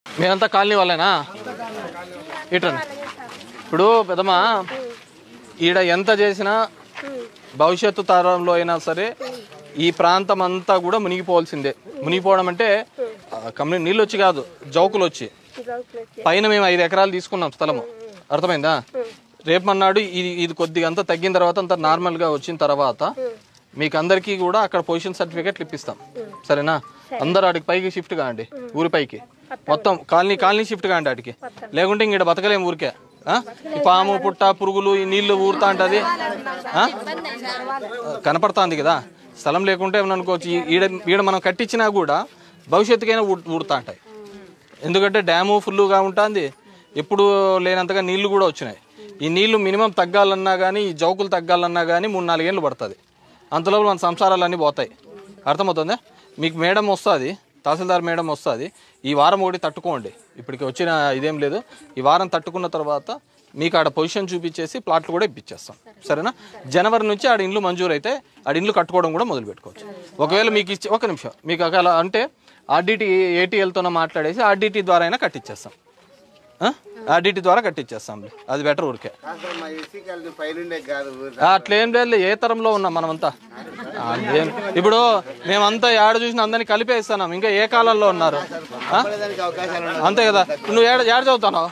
మీరంతా కాలనీ వాళ్ళేనా ఇటండి ఇప్పుడు పెద్దమ్మా ఈడ ఎంత చేసినా భవిష్యత్తు తరంలో అయినా సరే ఈ ప్రాంతం అంతా కూడా మునిగిపోవాల్సిందే మునిగిపోవడం అంటే కంపెనీ నీళ్ళు వచ్చి కాదు జౌకులు వచ్చి పైన మేము ఐదు ఎకరాలు తీసుకున్నాం స్థలము అర్థమైందా రేపు మన్నాడు ఇది ఇది కొద్దిగా అంతా తగ్గిన తర్వాత అంతా నార్మల్గా వచ్చిన తర్వాత మీకు అందరికీ కూడా అక్కడ పొజిషన్ సర్టిఫికేట్లు ఇప్పిస్తాం సరేనా అందరు ఆడికి పైకి షిఫ్ట్ కాండి ఊరి పైకి మొత్తం కాలనీ కాలనీ షిఫ్ట్ కాండి ఆడికి లేకుంటే ఇంక బతకలేము ఊరికే ఆ? ఈ పాము పుట్ట పురుగులు ఈ నీళ్లు ఊరుతా ఉంటది ఆ? కనపడుతుంది కదా స్థలం లేకుంటే ఏమన్నా అనుకోవచ్చు ఈ- ఈడ ఈడ మనం కట్టించినా కూడా భవిష్యత్తుకైనా ఊ- ఊరుతా ఉంటాయి ఎందుకంటే డ్యాము ఫుల్గా ఉంటుంది ఎప్పుడు లేనంతగా నీళ్లు కూడా వచ్చినాయి ఈ నీళ్లు మినిమం తగ్గాలన్నా కానీ ఈ జౌకులు తగ్గాలన్నా కానీ మూడు నాలుగేళ్ళు పడుతుంది అంతలోపు మన సంసారాలన్నీ పోతాయి అర్థమవుతుందా మీకు మేడం వస్తుంది తహసీల్దార్ మేడం వస్తుంది ఈ వారం ఒకటి తట్టుకోండి ఇప్పటికి వచ్చిన ఇదేం లేదు ఈ వారం తట్టుకున్న తర్వాత మీకు ఆడ పొజిషన్ చూపించేసి ప్లాట్లు కూడా ఇప్పించేస్తాం సరేనా జనవరి నుంచి ఆడ ఇండ్లు మంజూరు అయితే ఆడ ఇండ్లు కట్టుకోవడం కూడా మొదలు పెట్టుకోవచ్చు ఒకవేళ మీకు ఇచ్చి ఒక నిమిషం మీకు ఒకవేళ అంటే ఆర్డిటి ఏటీఎల్తోనే మాట్లాడేసి ఆర్డిటి ద్వారా అయినా కట్టించేస్తాం ఆర్డిటి ద్వారా కట్టించేస్తాం అది బెటర్ ఊరికే అసలు మా ఎస్సీ కాలనీ పైనుండే కాదు ఊరు ఆ, అట్లేం లేదు ఏ తరంలో ఉన్నాం మనమంతా ఆ, ఏం- ఇప్పుడు మేమంతా ఏడ చూసినా అందరినీ కలిపేస్తున్నాం ఇంకా ఏ కాలంలో ఉన్నారు ఆ? దానికి అవకాశాలు ఉన్నాయి అంతే కదా నువ్వు ఏడ ఏడ చదువుతావు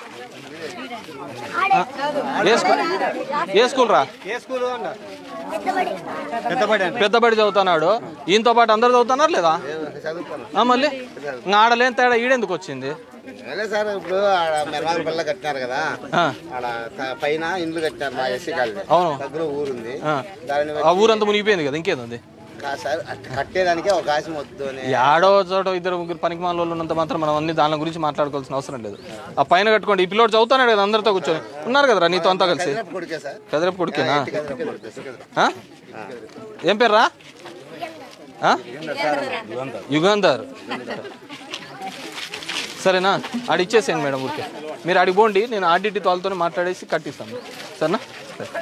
ఏ స్కూల్ ఏ స్కూల్ రా ఏ స్కూల్ పెద్దబడి అంటే పెద్దబడి చదువుతున్నాడు ఈయనతో పాటు అందరు చదువుతున్నారు లేదా చదువుతాను ఆ, మళ్ళీ ఇంకా ఆడలేని తేడా ఈడెందుకు వచ్చింది అదే సార్ ఇప్పుడు ఆడ మెరవాల పిల్ల కట్టినారు కదా ఆ, ఆడ త- పైన ఇండ్లు కట్టినారు మా ఎస్సీ కాలనీ అవును దగ్గర ఊరుంది ఆ. దాని ఆ ఊరంతా మునిగిపోయింది కదా ఇంకేంది కాదు సార్ అట్ట కట్టేదానికి అవకాశం వద్దు అని ఆడో చోట ఇద్దరు ముగ్గురు పనికి మాల వాళ్ళు ఉన్నంత మాత్రం మనం అన్ని దాని గురించి మాట్లాడుకోవాల్సిన అవసరం లేదు ఆ పైన కట్టుకోండి ఈ పిల్లోడు చదువుతాడు కదా అందరితో కూర్చొని ఉన్నారు కదరా నీతో అంతా కలిసి కదిరపు కొడుకే సార్ కదిరేపు కొడుకేనా కదిరపు కొడుకే సార్. ఆ? ఏం పేర్రా ఆ? యుగంధర్ సరేనా ఆడ ఇచ్చేసేయండి మేడం ఊరికే మీరు ఆడికి పోండి నేను ఆర్డిటి వాళ్ళతో మాట్లాడేసి కట్టిస్తాను సరేనా సరే.